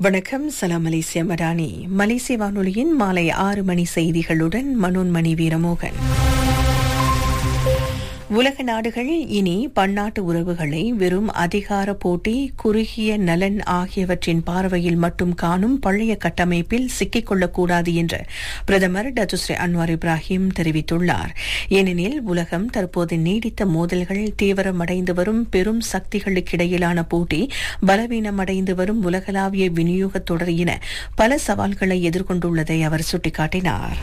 வணக்கம் சலாம் மலேசியா மடானி மலேசிய வானொலியின் மாலை ஆறு மணி செய்திகளுடன் மனோன்மணி வீரமோகன் உலக நாடுகள் இனி பன்னாட்டு உறவுகளை வெறும் அதிகார போட்டி குறுகிய நலன் ஆகியவற்றின் பார்வையில் மட்டும் காணும் பழைய கட்டமைப்பில் சிக்கிக்கொள்ளக்கூடாது என்று பிரதமர் டத்துஸ்ரீ அன்வார் இப்ராஹிம் தெரிவித்துள்ளார் ஏனெனில் உலகம் தற்போது நீடித்த மோதல்கள் தீவிரமடைந்து வரும் பெரும் சக்திகளுக்கிடையிலான போட்டி பலவீனமடைந்து வரும் உலகளாவிய விநியோகத் தொடர் என பல சவால்களை எதிர்கொண்டுள்ளதை அவர் சுட்டிக்காட்டினார்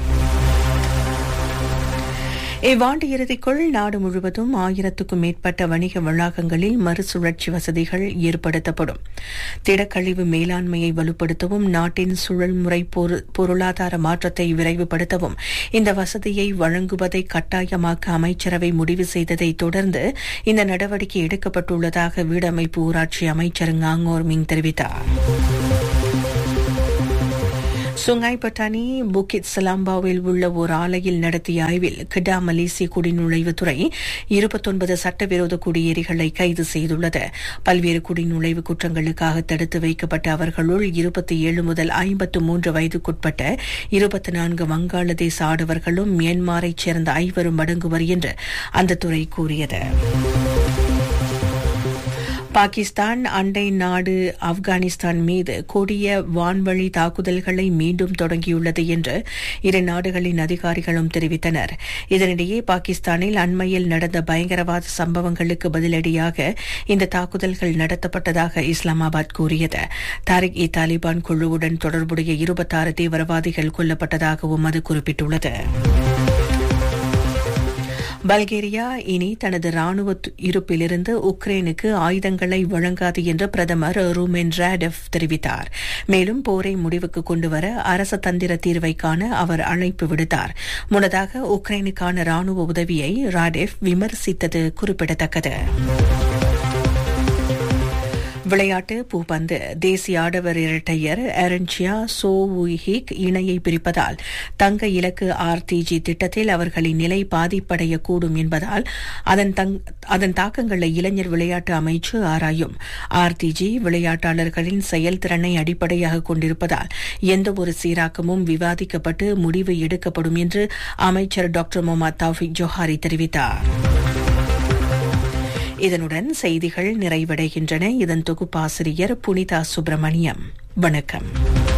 இவ்வாண்டு இறுதிக்குள் நாடு முழுவதும் ஆயிரத்துக்கும் மேற்பட்ட வணிக வளாகங்களில் மறுசுழற்சி வசதிகள் ஏற்படுத்தப்படும் திடக்கழிவு மேலாண்மையை வலுப்படுத்தவும் நாட்டின் சுழல்முறை பொருளாதார மாற்றத்தை விரைவுபடுத்தவும் இந்த வசதியை வழங்குவதை கட்டாயமாக்க அமைச்சரவை முடிவு செய்ததை தொடர்ந்து இந்த நடவடிக்கை எடுக்கப்பட்டுள்ளதாக வீடமைப்பு ஊராட்சி அமைச்சர் ngaங்கோர் மிங் தெரிவித்தார் சுங்காய் பட்டானி புக்கித் சலாம்பாவில் உள்ள ஒரு ஆலையில் நடத்திய ஆய்வில் கிடா மலேசிய குடிநுழைவுத்துறை இருபத்தொன்பது சட்டவிரோத குடியேறிகளை கைது செய்துள்ளது பல்வேறு குடிநுழைவு குற்றங்களுக்காக தடுத்து வைக்கப்பட்ட அவர்களுள் இருபத்தி ஏழு முதல் ஐம்பத்து மூன்று வயதுக்குட்பட்ட இருபத்தி நான்கு வங்காளதேச ஆடவர்களும் மியான்மரைச் சேர்ந்த ஐவரும் அடங்குவர் என்று அந்த துறை கூறியது பாகிஸ்தான் அண்டை நாடு ஆப்கானிஸ்தான் மீது கொடிய வான்வழி தாக்குதல்களை மீண்டும் தொடங்கியுள்ளது என்று இரு நாடுகளின் அதிகாரிகளும் தெரிவித்தனர் இதனிடையே பாகிஸ்தானில் அண்மையில் நடந்த பயங்கரவாத சம்பவங்களுக்கு பதிலடியாக இந்த தாக்குதல்கள் நடத்தப்பட்டதாக இஸ்லாமாபாத் கூறியது தாரிக் இ தாலிபான் குழுவுடன் தொடர்புடைய இருபத்தாறு தீவிரவாதிகள் கொல்லப்பட்டதாகவும் அது குறிப்பிட்டுள்ளது பல்கேரியா இனி தனது ராணுவ இருப்பிலிருந்து உக்ரைனுக்கு ஆயுதங்களை வழங்காது என்று பிரதமர் ரூமென் ராடெவ் தெரிவித்தார் மேலும் போரை முடிவுக்கு கொண்டுவர அரச தந்திர தீர்வை காண அவர் அழைப்பு விடுத்தார் முன்னதாக உக்ரைனுக்கான ராணுவ உதவியை ராடெவ் விமர்சித்தது குறிப்பிடத்தக்கது விளையாட்டு பூப்பந்து தேசிய ஆடவர் இரட்டையர் அரன்சியா சோ ஹிக் இணையை பிரிப்பதால் தங்க இலக்கு ஆர்டிஜி திட்டத்தில் அவர்களின் நிலை பாதிப்படையக்கூடும் என்பதால் அதன் அதன் தாக்கங்களை இளைஞர் விளையாட்டு அமைச்சு ஆராயும் ஆர்டிஜி விளையாட்டாளர்களின் செயல்திறனை அடிப்படையாக கொண்டிருப்பதால் எந்தவொரு சீராக்கமும் விவாதிக்கப்பட்டு முடிவு எடுக்கப்படும் என்று அமைச்சர் டாக்டர் முகமது தௌஃபிக் ஜோஹாரி தெரிவித்தார் இதனுடன் செய்திகள் நிறைவடைகின்றன இதன் தொகுப்பாசிரியர் புனிதா சுப்பிரமணியம் வணக்கம்